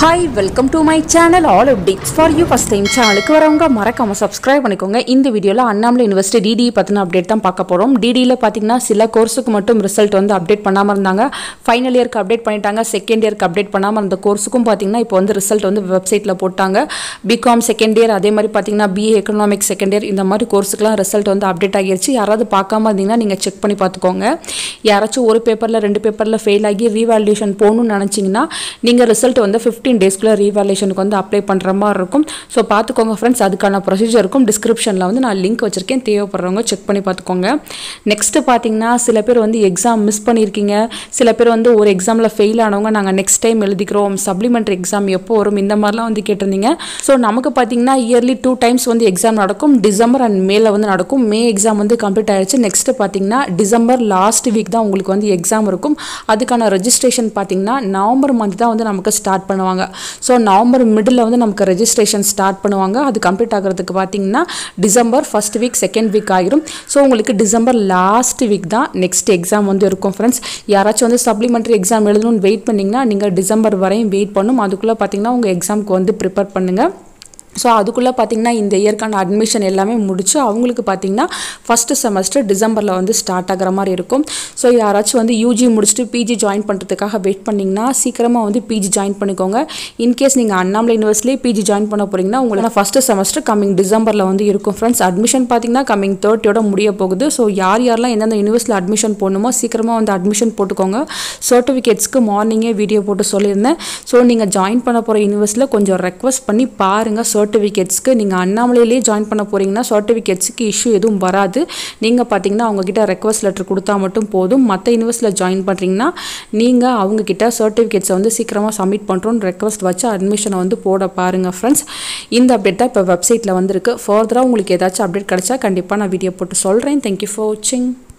hi welcome to my channel all updates for you first time சேனலுக்கு வரவங்க மறக்காம subscribe பண்ணிக்கோங்க இந்த வீடியோவில் அண்ணாமலை யூனிவர்சிட்டி டிடி பற்றின அப்டேட் தான் பார்க்க போகிறோம் டிடியில் பார்த்தீங்கன்னா சில கோர்ஸுக்கு மட்டும் ரிசல்ட் வந்து அப்டேட் பண்ணாமல் இருந்தாங்க ஃபைனல் இயர்க்கு அப்டேட் பண்ணிட்டாங்க செகண்ட் இயர்க்கு அப்டேட் பண்ணாமல் இருந்த கோர்ஸுக்கும் பார்த்தீங்கன்னா இப்போ வந்து ரிசல்ட் வந்து வெப்சைட்டில் போட்டாங்க பிகாம் செகண்ட் இயர் அதே மாதிரி பார்த்தீங்கன்னா பிஏ எக்கனாமிக்ஸ் செகண்ட் இயர் இந்த மாதிரி கோர்ஸுக்குலாம் ரிசல்ட் வந்து அப்டேட் ஆகிருச்சு யாராவது பார்க்காம இருந்தீங்கன்னா நீங்கள் செக் பண்ணி பார்த்துக்கோங்க யாராச்சும் ஒரு பேப்பரில் ரெண்டு பேப்பரில் ஃபெயில் ஆகி ரீவேல்யூஷன் போகணும்னு நினச்சிங்கன்னா நீங்கள் ரிசல்ட் வந்து ஃபிஃப்டீன் டேஸ்க்குள்ளே ரீவேல்யூஷனுக்கு வந்து அப்ளை பண்ணுற மாதிரி இருக்கும் ஸோ பார்த்துக்கோங்க ஃப்ரெண்ட்ஸ் அதுக்கான ப்ரொசீஜர் இருக்கும் டிஸ்கிரிப்ஷனில் வந்து நான் லிங்க் வச்சுருக்கேன் தேவைப்படுறவங்க செக் பண்ணி பார்த்துக்கோங்க நெக்ஸ்ட்டு பார்த்தீங்கன்னா சில பேர் வந்து எக்ஸாம் மிஸ் பண்ணியிருக்கீங்க சில பேர் வந்து ஒரு எக்ஸாமில் ஃபெயில் ஆனவங்க நாங்கள் நெக்ஸ்ட் டைம் எழுதிக்கிறோம் சப்ளிமெண்ட்ரி எக்ஸாம் எப்போ வரும் இந்த மாதிரிலாம் வந்து கேட்டிருந்தீங்க ஸோ நமக்கு பார்த்தீங்கன்னா இயர்லி டூ டைம்ஸ் வந்து எக்ஸாம் நடக்கும் டிசம்பர் அண்ட் மேல வந்து நடக்கும் மே எக்ஸாம் வந்து கம்ப்ளீட் ஆயிடுச்சு நெக்ஸ்ட்டு பார்த்தீங்கன்னா டிசம்பர் லாஸ்ட் வீக் தான் உங்களுக்கு வந்து எக்ஸாம் இருக்கும் அதுக்கான ரெஜிஸ்ட்ரேஷன் பார்த்தீங்கன்னா நவம்பர் மந்த் தான் வந்து நமக்கு ஸ்டார்ட் பண்ணுவாங்க ஸோ நவம்பர் மிடில் வந்து நமக்கு ரெஜிஸ்ட்ரேஷன் ஸ்டார்ட் பண்ணுவாங்க அது கம்ப்ளீட் ஆகிறதுக்கு பார்த்தீங்கன்னா December first week second week ஆகிரும் ஸோ உங்களுக்கு டிசம்பர் லாஸ்ட் வீக் தான் நெக்ஸ்ட் எக்ஸாம் வந்து இருக்கும் ஃப்ரெண்ட்ஸ் யாராச்சும் வந்து சப்ளிமெண்ட்ரி எக்ஸாம் எழுதணும்னு வெயிட் பண்ணிங்கன்னா நீங்கள் டிசம்பர் வரையும் வெயிட் பண்ணும் அதுக்குள்ளே பார்த்தீங்கன்னா உங்கள் எக்ஸாமுக்கு வந்து ப்ரிப்பேர் பண்ணுங்கள் ஸோ அதுக்குள்ளே பார்த்தீங்கன்னா இந்த இயர்க்கான அட்மிஷன் எல்லாமே முடிச்சு அவங்களுக்கு பார்த்தீங்கன்னா ஃபஸ்ட்டு செமஸ்டர் டிசம்பரில் வந்து ஸ்டார்ட் ஆகிற மாதிரி இருக்கும் ஸோ யாராச்சும் வந்து யூஜி முடிச்சுட்டு பிஜி ஜாயின் பண்ணுறதுக்காக வெயிட் பண்ணிங்கன்னா சீக்கிரமாக வந்து பிஜி ஜாயின் பண்ணிக்கோங்க இன்கேஸ் நீங்கள் அண்ணாமலை யூனிவர்சிட்டியே பிஜி ஜாயின் பண்ண போகிறீங்கன்னா உங்களுக்கு ஃபஸ்ட்டு செமஸ்டர் கம்மிங் டிசம்பரில் வந்து இருக்கும் ஃப்ரெண்ட்ஸ் அட்மிஷன் பார்த்தீங்கன்னா கம்மிங் தேர்ட்டியோட முடிய போகுது ஸோ யார் யாரெல்லாம் எந்தெந்த யூனிவர்சிட்டியில் அட்மிஷன் போடணுமோ சீக்கிரமாக வந்து அட்மிஷன் போட்டுக்கோங்க சர்டிஃபிகேட்ஸ்க்கு மார்னிங்கே வீடியோ போட்டு சொல்லியிருந்தேன் ஸோ நீங்கள் ஜாயின் பண்ண போகிற யூனிவர்சிட்டியில் கொஞ்சம் ரெக்வஸ்ட் பண்ணி பாருங்கள் சர்டிஃபிகேட்ஸ்க்கு நீங்கள் அண்ணாமலையிலேயே ஜாயின் பண்ண போகிறீங்கன்னா சர்டிஃபிகேட்ஸுக்கு இஷ்யூ எதுவும் வராது நீங்கள் பார்த்தீங்கன்னா அவங்கக்கிட்ட ரெக்வஸ்ட் லெட்டர் கொடுத்தா மட்டும் போதும் மற்ற யூனிவர்சிட்டியில் ஜாயின் பண்ணுறீங்கன்னா நீங்கள் அவங்கக்கிட்ட சர்டிஃபிகேட்ஸை வந்து சீக்கிரமாக சப்மிட் பண்ணுறோன்னு ரெக்வஸ்ட் வச்சு அட்மிஷனை வந்து போட பாருங்கள் ஃப்ரெண்ட்ஸ் இந்த அப்டேட் தான் இப்போ வெப்சைட்டில் வந்திருக்கு ஃபர்தராக உங்களுக்கு ஏதாச்சும் அப்டேட் கிடச்சா கண்டிப்பாக நான் வீடியோ போட்டு சொல்கிறேன் தேங்க்யூ ஃபார் வாட்சிங்